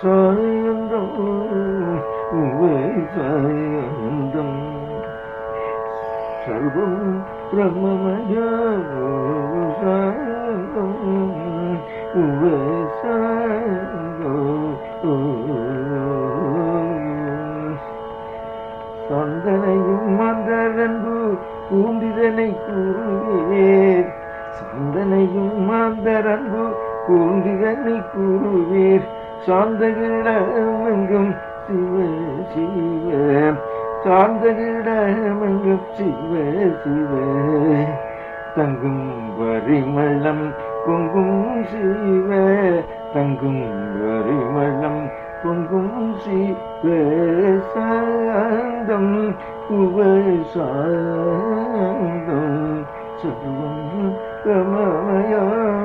சாயந்தம் உவை சாயந்தம் சர்வம் பிரம்மமய சாயந்தம் உவை சாயந்தம் சந்தனையும் மாந்தரன்பு கூண்டிதனை கூறுவீர் சந்தனையும் மாந்தரன்பு கூண்டிதனை கூறுவீர் சார்ந்தகிடமெங்கும் சிவ சிவ சார்ந்தகிடமெங்கும் சிவ சிவ தங்கும் வரிமளம் பொங்கும் சிவ தங்கும் வரிமளம் பொங்கும் சிவ சாந்தம் உபசாந்தம் சர்வம் கமமயா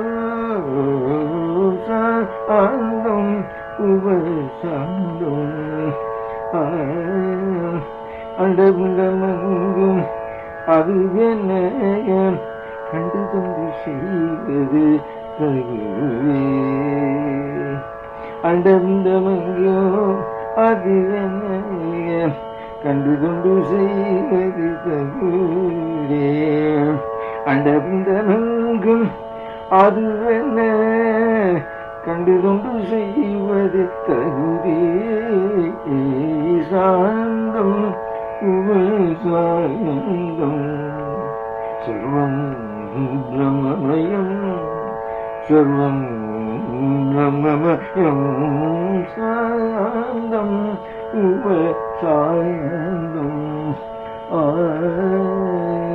சாந்தம் உபசாந்தம் அண்டபுண்டமங்கும் அது என்ன கண்டு கொண்டு செய்வது தகுவே அண்டந்தமங்கோ அது என்ன கண்டு கொண்டு செய்வது தகுவே அண்டந்தமங்கும் அது என்ன கண்டு கொண்டு செய்வது தகுவே சாந்தம் சாந்தம் சர்வம் பிரம்மமயம் சர்வம் பிரம்மமயம் சாந்தம் உப சாயந்தம் ஆ